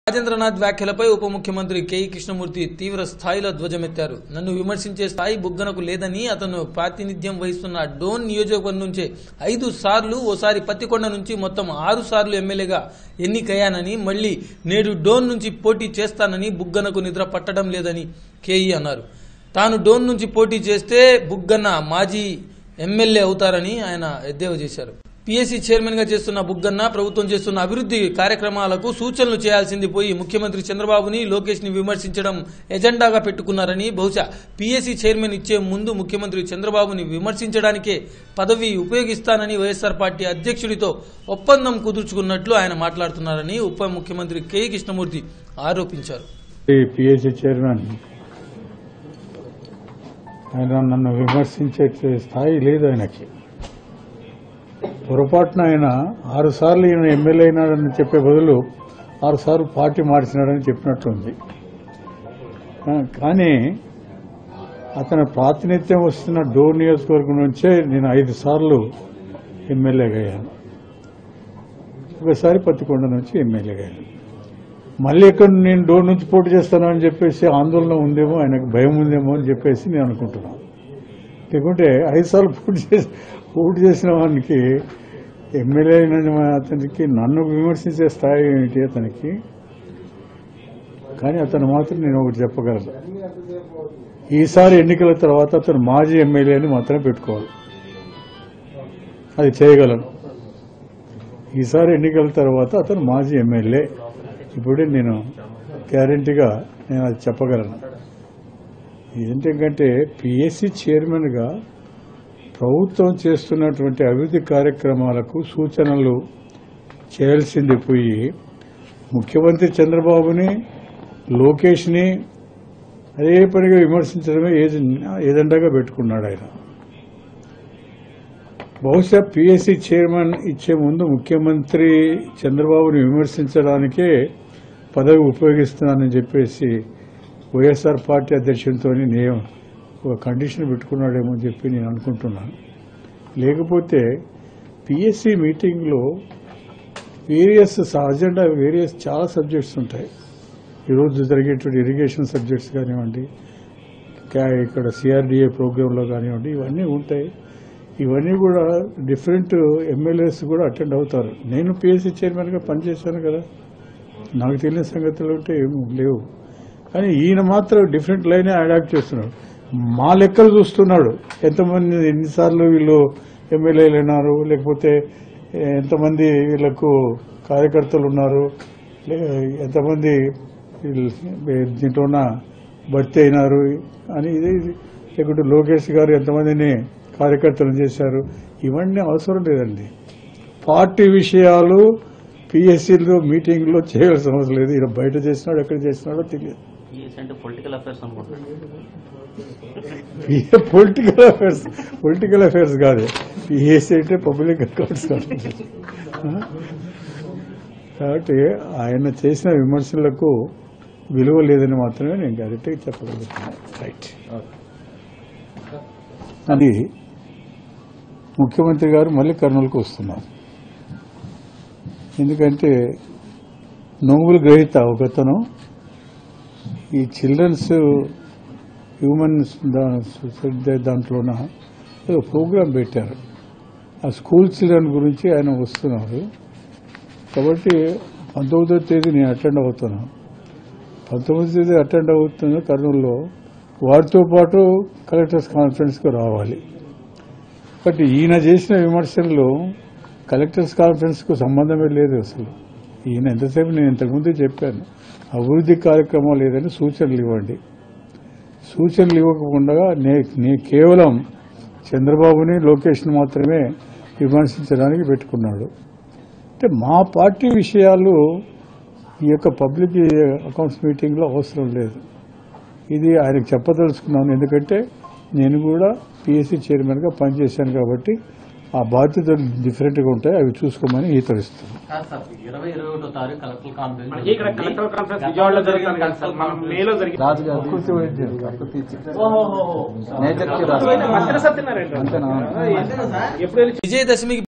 రాజేంద్రనాథ్ వ్యాఖ్యలపై ఉప ముఖ్యమంత్రి కెఈ కృష్ణమూర్తి తీవ్ర స్థాయిలో ధ్వజమెత్తారు నన్ను విమర్శించే స్థాయి బుగ్గనకు లేదని అతను ప్రాతినిధ్యం వహిస్తున్న డోన్ నియోజకవర్గం నుంచే ఐదు సార్లు ఓసారి పత్తికొండ నుంచి మొత్తం ఆరు సార్లు ఎమ్మెల్యేగా ఎన్నికయ్యానని మళ్లీ నేడు డోన్ నుంచి పోటీ చేస్తానని బుగ్గనకు నిద్ర పట్టడం లేదని కేఈ అన్నారు తాను డోన్ నుంచి పోటీ చేస్తే బుగ్గన్న మాజీ ఎమ్మెల్యే అవుతారని ఆయన ఎద్దేవా చేశారు పిఎస్సీ చైర్మన్ గా చేస్తున్న బుగ్గన్న ప్రభుత్వం చేస్తున్న అభివృద్ధి కార్యక్రమాలకు సూచనలు చేయాల్సింది పోయి ముఖ్యమంత్రి చంద్రబాబుని లోకేష్ ని విమర్శించడం ఎజెండాగా పెట్టుకున్నారని బహుశా పిఎస్సీ చైర్మన్ ఇచ్చే ముందు ముఖ్యమంత్రి చంద్రబాబుని విమర్శించడానికే పదవి ఉపయోగిస్తానని వైఎస్ఆర్ పార్టీ అధ్యక్షుడితో ఒప్పందం కుదుర్చుకున్నట్లు ఆయన మాట్లాడుతున్నారని ఉప ముఖ్యమంత్రి కె కృష్ణమూర్తి ఆరోపించారు ఈ పిహెచ్సి చైర్మన్ ఆయన నన్ను విమర్శించే స్థాయి లేదు ఆయనకి పొరపాటున ఆయన ఆరు సార్లు ఈయన ఎమ్మెల్యే అయినాడని చెప్పే బదులు ఆరు సార్లు పార్టీ మార్చినాడని చెప్పినట్లుంది ఆ, కానీ అతని ప్రాతినిధ్యం వస్తున్న డోర్ నియోజకవర్గం నుంచే నేను ఐదు సార్లు ఎమ్మెల్యేగా అయ్యాను ఒకసారి పత్తికొండ నుంచి ఎమ్మెల్యేగా అయ్యాను మళ్ళీ ఇక్కడ నేను డోర్ నుంచి పోటీ చేస్తాను అని చెప్పేసి ఆందోళన ఉందేమో ఆయనకు భయం ఉందేమో అని చెప్పేసి నేను అనుకుంటున్నాను లేకుంటే ఐదు సార్లు పోటీ చేసి పోటీ చేసిన వానికి ఎమ్మెల్యే అయిన అతనికి నన్ను విమర్శించే స్థాయి ఏమిటి అతనికి కానీ అతను మాత్రం నేను ఒకటి చెప్పగలను ఈసారి ఎన్నికల తర్వాత అతను మాజీ ఎమ్మెల్యేని మాత్రం పెట్టుకోవాలి అది చేయగలను ఈసారి ఎన్నికల తర్వాత అతను మాజీ ఎమ్మెల్యే ఇప్పుడే నేను గ్యారంటీగా నేను అది చెప్పగలను ఏంటంటే పిఎస్సి చైర్మన్గా ప్రభుత్వం చేస్తున్నటువంటి అభివృద్ధి కార్యక్రమాలకు సూచనలు చేయాల్సింది పోయి ముఖ్యమంత్రి చంద్రబాబుని లోకేష్ని అదే పనిగా విమర్శించడమే ఏజెం- ఏజెండాగా పెట్టుకున్నాడు ఆయన బహుశా పిఎస్సి చైర్మన్ ఇచ్చే ముందు ముఖ్యమంత్రి చంద్రబాబుని విమర్శించడానికే పదవి ఉపయోగిస్తున్నానని చెప్పేసి వైఎస్ఆర్ పార్టీ అధ్యక్షుడితో నేను ఒక కండిషన్ పెట్టుకున్నాడేమో అని చెప్పి నేను అనుకుంటున్నాను లేకపోతే పిఎస్సి మీటింగ్లో వేరియస్ అజెండా వేరియస్ చాలా సబ్జెక్ట్స్ ఉంటాయి ఈరోజు జరిగేటువంటి ఇరిగేషన్ సబ్జెక్ట్స్ కానివ్వండి క్యా- ఇక్కడ సిఆర్డిఏ ప్రోగ్రాంలో కానివ్వండి ఇవన్నీ ఉంటాయి ఇవన్నీ కూడా డిఫరెంట్ ఎమ్మెల్యేస్ కూడా అటెండ్ అవుతారు నేను పిఎస్సి చైర్మన్గా పనిచేశాను కదా నాకు తెలియని సంగతులు ఉంటే ఏమీ లేవు కానీ ఈయన మాత్రం డిఫరెంట్ లైనే అడాప్ట్ చేస్తున్నాడు మా లెక్కలు చూస్తున్నాడు ఎంతమంది ఎన్నిసార్లు వీళ్ళు ఎమ్మెల్యేలు అయినారు లేకపోతే ఎంతమంది వీళ్ళకు కార్యకర్తలు ఉన్నారు లే- ఎంతమంది వీళ్ళు దీంట్లోన భర్తీ అయినారు అని ఇది ఇది. లేకుంటే లోకేష్ గారు ఎంతమందిని కార్యకర్తలు చేశారు ఇవన్నీ అవసరం లేదండి పార్టీ విషయాలు పిఎస్సీలో మీటింగ్లో చేయాల్సిన అవసరం లేదు ఈయన బయట చేసినాడు ఎక్కడ చేసినాడో తెలియదు పిఎస్ అంటే పొలిటికల్ అఫైర్స్ అనుకుంటున్నాను పొలిటికల్ అఫైర్స్ పొలిటికల్ అఫైర్స్ కాదు పిఎస్సీ అంటే పబ్లిక్ అకౌంట్స్ కాబట్టి ఆయన చేసిన విమర్శలకు విలువ లేదని మాత్రమే నేను డైరెక్ట్గా చెప్పగలుగుతున్నాను రైట్ అది ముఖ్యమంత్రి గారు మళ్ళీ కర్నూలుకు వస్తున్నారు ఎందుకంటే నోములు గ్రహీత ఒకతను ఈ చిల్డ్రన్స్ హ్యూమన్ దా- దాంట్లోన ఏదో ప్రోగ్రాం పెట్టారు ఆ స్కూల్ చిల్డ్రన్ గురించి ఆయన వస్తున్నారు కాబట్టి పంతొమ్మిదో తేదీ నేను అటెండ్ అవుతున్నాను పంతొమ్మిదో తేదీ అటెండ్ అవుతున్న కర్నూలులో వారితో పాటు కలెక్టర్స్ కాన్ఫరెన్స్కి రావాలి బట్ ఈయన చేసిన విమర్శనలు కలెక్టర్స్ కాన్ఫరెన్స్కు సంబంధమే లేదు అసలు ఈయన ఎంతసేపు నేను ఇంతకుముందే చెప్పాను అభివృద్ధి కార్యక్రమాలు ఏదైనా సూచనలు ఇవ్వండి సూచనలు ఇవ్వకుండా నే నే కేవలం చంద్రబాబుని లోకేష్ని మాత్రమే విమర్శించడానికి పెట్టుకున్నాడు అంటే మా పార్టీ విషయాలు ఈ యొక్క పబ్లిక్ అకౌంట్స్ మీటింగ్లో అవసరం లేదు ఇది ఆయనకు చెప్పదలుచుకున్నాను ఎందుకంటే నేను కూడా పిఎస్సి చైర్మన్గా పనిచేశాను కాబట్టి ఆ బాధ్యతలు డిఫరెంట్గా ఉంటాయి అవి చూసుకోమని హీతరిస్తున్నాను సార్ సార్ ఇరవై ఇరవై ఒకటో తారీఖు కలెక్టర్ కాన్ఫరెన్స్ మనకి ఇక్కడ కలెక్టర్ కాన్ఫరెన్స్ విజయవాడలో జరుగుతుంది కదా సార్ మనం మేలో జరిగింది నేచర్ కి మంత్రి సత్యనారాయణ అంతేనా ఎప్పుడు విజయదశమికి